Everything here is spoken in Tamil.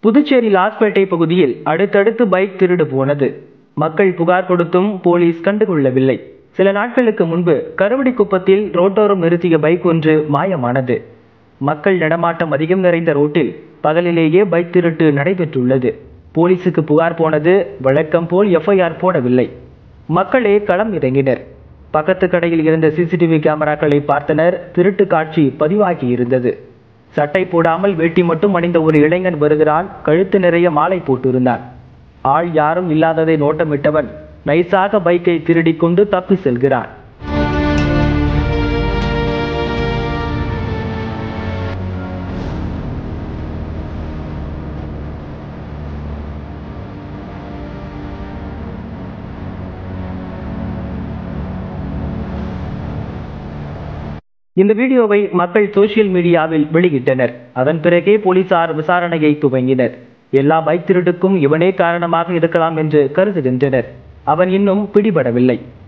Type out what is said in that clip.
புதுச்சேரி லாஸ்பேட்டை பகுதியில் அடுத்தடுத்து பைக் திருடு போனது மக்கள் புகார் கொடுத்தும் போலீஸ் கண்டுகொள்ளவில்லை சில நாட்களுக்கு முன்பு கருவடிக்குப்பத்தில் ரோட்டோரம் நிறுத்திய பைக் ஒன்று மாயமானது மக்கள் நடமாட்டம் அதிகம் நிறைந்த ரோட்டில் பகலிலேயே பைக் திருட்டு நடைபெற்றுள்ளது போலீசுக்கு புகார் போனது வழக்கம் போல் எஃப்ஐஆர் போடவில்லை மக்களே களம் இறங்கினர் பக்கத்து கடையில் இருந்த சிசிடிவி கேமராக்களை பார்த்தனர் திருட்டு காட்சி பதிவாகி இருந்தது சட்டை போடாமல் வேட்டி மட்டும் அணிந்த ஒரு இளைஞன் வருகிறான் கழுத்து நிறைய மாலை போட்டிருந்தான் ஆள் யாரும் இல்லாததை நோட்டமிட்டவன் நைஸாக பைக்கை திருடிக் கொண்டு தப்பி செல்கிறான் இந்த வீடியோவை மக்கள் சோசியல் மீடியாவில் வெளியிட்டனர் அதன் பிறகே போலீசார் விசாரணையை துவங்கினர் எல்லா பைக் திருட்டுக்கும் இவனே காரணமாக இருக்கலாம் என்று கருதுகின்றனர் அவன் இன்னும் பிடிபடவில்லை